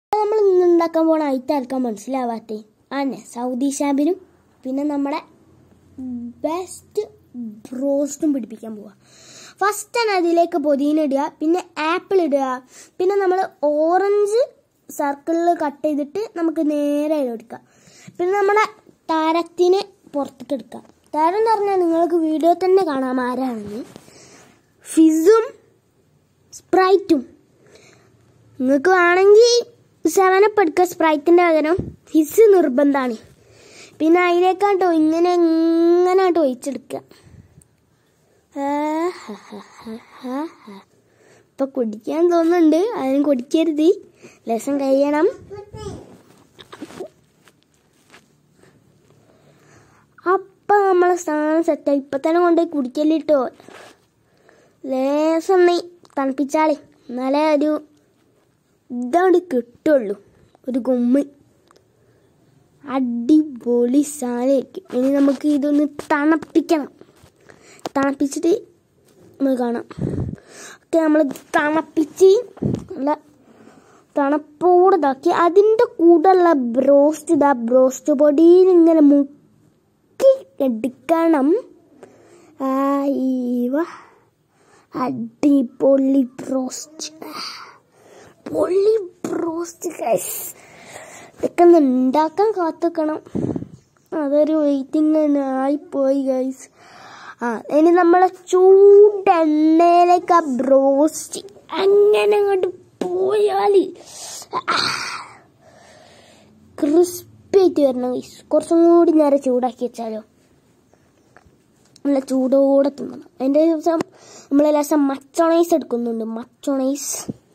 നമ്മൾ ഇന്ന് ഉണ്ടാക്കാൻ പോണ ഐറ്റാർക്കാൻ മനസ്സിലാവാത്തേ ആന്നെ സൗദി ഷാമ്പിനും പിന്നെ നമ്മുടെ ബെസ്റ്റ് ബ്രോസ്റ്റും പിടിപ്പിക്കാൻ പോവാ ഫസ്റ്റ് തന്നെ അതിലേക്ക് പൊതിന ഇടുക പിന്നെ ആപ്പിൾ ഇടുക പിന്നെ നമ്മൾ ഓറഞ്ച് സർക്കിളിൽ കട്ട് ചെയ്തിട്ട് നമുക്ക് നേരെ എടുക്കാം പിന്നെ നമ്മുടെ താരത്തിനെ പുറത്തേക്ക് എടുക്കാം താരം എന്ന് പറഞ്ഞാൽ നിങ്ങൾക്ക് വീഡിയോ തന്നെ കാണാം ആരാണെന്ന് ഫിസും സ്പ്രൈറ്റും നിങ്ങൾക്ക് വേണമെങ്കിൽ സെവനപ്പ് എടുക്കുക സ്പ്രൈറ്റിൻ്റെ പകരം ഫിസ് നിർബന്ധമാണ് പിന്നെ അതിലേക്കാട്ടോ ഇങ്ങനെ ഇങ്ങനെ ആട്ടോ ഒഴിച്ചെടുക്കുക ഇപ്പൊ കുടിക്കാൻ തോന്നുന്നുണ്ട് അതിന് കുടിക്കരുത് ലസം കഴിയണം അപ്പൊ നമ്മളെ സ്ഥാനം സെറ്റായി ഇപ്പൊ തന്നെ കൊണ്ടുപോയി കുടിക്കല്ലിട്ടോ ലേസം നീ തണുപ്പിച്ചാളേ എന്നാലേ ഒരു ഇതാണ് കിട്ടുള്ളൂ ഒരു ഗുമ്മ് അടിപൊളി സാധനമായിരിക്കും ഇനി നമുക്ക് ഇതൊന്ന് തണുപ്പിക്കണം തണുപ്പിച്ചിട്ട് നമ്മൾ കാണാം ഒക്കെ നമ്മൾ തണുപ്പിച്ച് നല്ല തണുപ്പോടെ ഇതാക്കി അതിൻ്റെ കൂടെയുള്ള ബ്രോസ്റ്റ് ഇതാ ബ്രോസ്റ്റ് പൊടിയിൽ ഇങ്ങനെ മുക്കി എടുക്കണം ആയിവ അടിപൊളി ബ്രോസ്റ്റ് പൊള്ളി ബ്രോസ്റ്റ് ഗൈസ് ഇതൊക്കെ ഒന്ന് ഉണ്ടാക്കാൻ കാത്തുക്കണം അതൊരു വെയിറ്റിംഗ് തന്നെ ആയിപ്പോയി ഗൈസ് ആ ഇനി നമ്മളെ ചൂടെണ്ണയിലേക്ക് ആ ബ്രോസ്റ്റ് അങ്ങനെ അങ്ങോട്ട് പോയാൽ ക്രിസ്പി ആയിട്ട് വരണം ഗൈസ് കുറച്ചും കൂടി നേരം ചൂടാക്കി വെച്ചാലോ നല്ല ചൂടോടെ തിന്നണം അതിൻ്റെ ദിവസം നമ്മൾ ലേശം മച്ചോണൈസ് എടുക്കുന്നുണ്ട് മച്ചോണൈസ്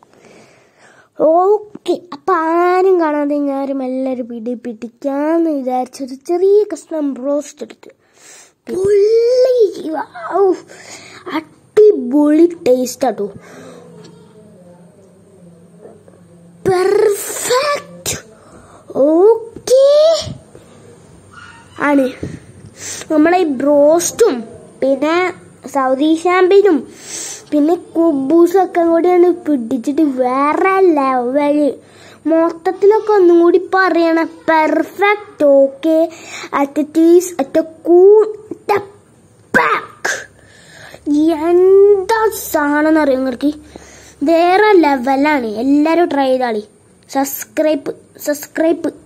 ഓക്കെ അപ്പൊ ആരും കാണാതെ ഞാനും എല്ലാവരും പിടി പിടിക്കാന്ന് വിചാരിച്ചൊരു ചെറിയ കഷ്ണം ബ്രോസ്റ്റ് എടുത്ത് പൊള്ളി ഔ, അടിപൊളി ടേസ്റ്റ് ആട്ടോ പെർഫെക്റ്റ് ഓക്കെ ആണ് നമ്മളെ ഈ ബ്രോസ്റ്റും പിന്നെ സൗദി ഷാമ്പിനും പിന്നെ കുബൂസും ഒക്കെ കൂടിയാണ് പിടിച്ചിട്ട് വേറെ ലെവല് മൊത്തത്തിലൊക്കെ ഒന്നും കൂടി പറയണ പെർഫെക്റ്റ് ഓക്കെ അറ്റീസ് അറ്റ കൂട്ട എന്താ സാധനം അറിയാം നിങ്ങൾക്ക് വേറെ ലെവലാണ് എല്ലാവരും ട്രൈ ചെയ്താളി സബ്സ്ക്രൈബ് സബ്സ്ക്രൈബ്